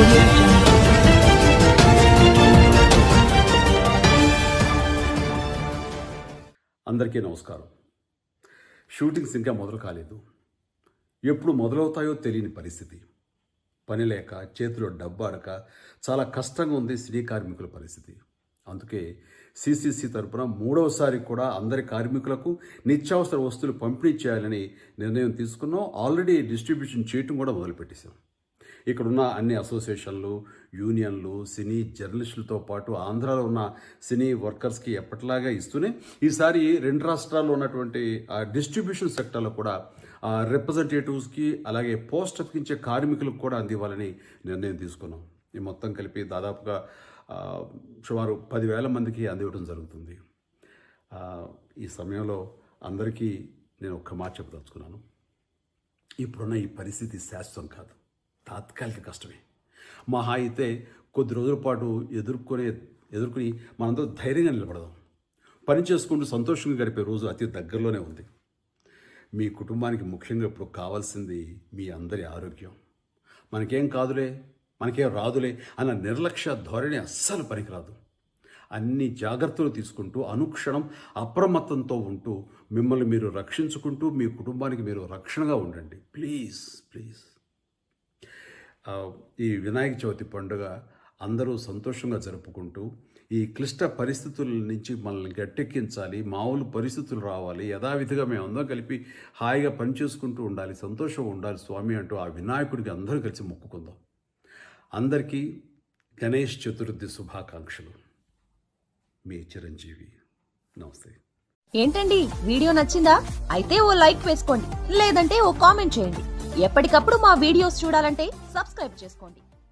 audio jungle. అందరికీ నమస్కారం shootings ఇంకా మొదలు కాలేదు ఎప్పుడు మొదలవుతాయో తెలియని పరిస్థితి పని లేక చేతిలో డబ్బాడక చాలా కష్టంగా ఉంది సినీ కార్మికుల పరిస్థితి అందుకే సిసిసి తరపున మూడవసారి కూడా అందరి కార్మికులకు నిత్యావసర వస్తువులు పంపిణీ చేయాలని నిర్ణయం తీసుకున్నాం ఆల్రెడీ డిస్ట్రిబ్యూషన్ చేయటం కూడా మొదలుపెట్టేశాం ఇక్కడున్న అన్ని అసోసియేషన్లు యూనియన్లు సినీ జర్నలిస్టులతో పాటు ఆంధ్రాలో ఉన్న సినీ వర్కర్స్కి ఎప్పటిలాగా ఇస్తూనే ఈసారి రెండు రాష్ట్రాల్లో ఉన్నటువంటి ఆ డిస్ట్రిబ్యూషన్ సెక్టర్లో కూడా ఆ రిప్రజెంటేటివ్స్కి అలాగే పోస్ట్ అతికించే కార్మికులకు కూడా అందివ్వాలని నిర్ణయం తీసుకున్నాం ఈ మొత్తం కలిపి దాదాపుగా ఆ, సుమారు పదివేల మందికి అందివ్వడం జరుగుతుంది ఆ, ఈ సమయంలో అందరికీ నేను ఒక్క మాట చెప్పదలుచుకున్నాను ఇప్పుడున్న ఈ పరిస్థితి శాశ్వతం కాదు తాత్కాలిక కష్టమే మహా అయితే కొద్ది రోజుల పాటు ఎదుర్కొనే ఎదుర్కొని మనందరూ ధైర్యంగా నిలబడదాం పని చేసుకుంటూ సంతోషంగా గడిపే రోజు అతి దగ్గరలోనే ఉంది మీ కుటుంబానికి ముఖ్యంగా ఇప్పుడు కావాల్సింది మీ అందరి ఆరోగ్యం మనకేం కాదులే మనకేం రాదులే అన్న నిర్లక్ష్య ధోరణి అస్సలు పనికిరాదు అన్ని జాగ్రత్తలు తీసుకుంటూ అనుక్షణం అప్రమత్తంతో ఉంటూ మిమ్మల్ని మీరు రక్షించుకుంటూ మీ కుటుంబానికి మీరు రక్షణగా ఉండండి ప్లీజ్ ప్లీజ్ ఆ, ఈ వినాయక చవితి పండుగ అందరూ సంతోషంగా జరుపుకుంటూ ఈ క్లిష్ట పరిస్థితుల నుంచి మనల్ని గట్టెక్కించాలి మామూలు పరిస్థితులు రావాలి యథావిధిగా మేము అందరం కలిపి హాయిగా పనిచేసుకుంటూ ఉండాలి సంతోషం ఉండాలి స్వామి అంటూ ఆ వినాయకుడికి అందరూ కలిసి మొక్కుకుందాం అందరికీ గణేష్ చతుర్థి శుభాకాంక్షలు మీ చిరంజీవి నమస్తే ఏంటండి వీడియో నచ్చిందా అయితే ఓ లైక్ వేసుకోండి లేదంటే ఓ కామెంట్ చేయండి ఎప్పటికప్పుడు మా వీడియోస్ చూడాలంటే సబ్స్క్రైబ్ చేసుకోండి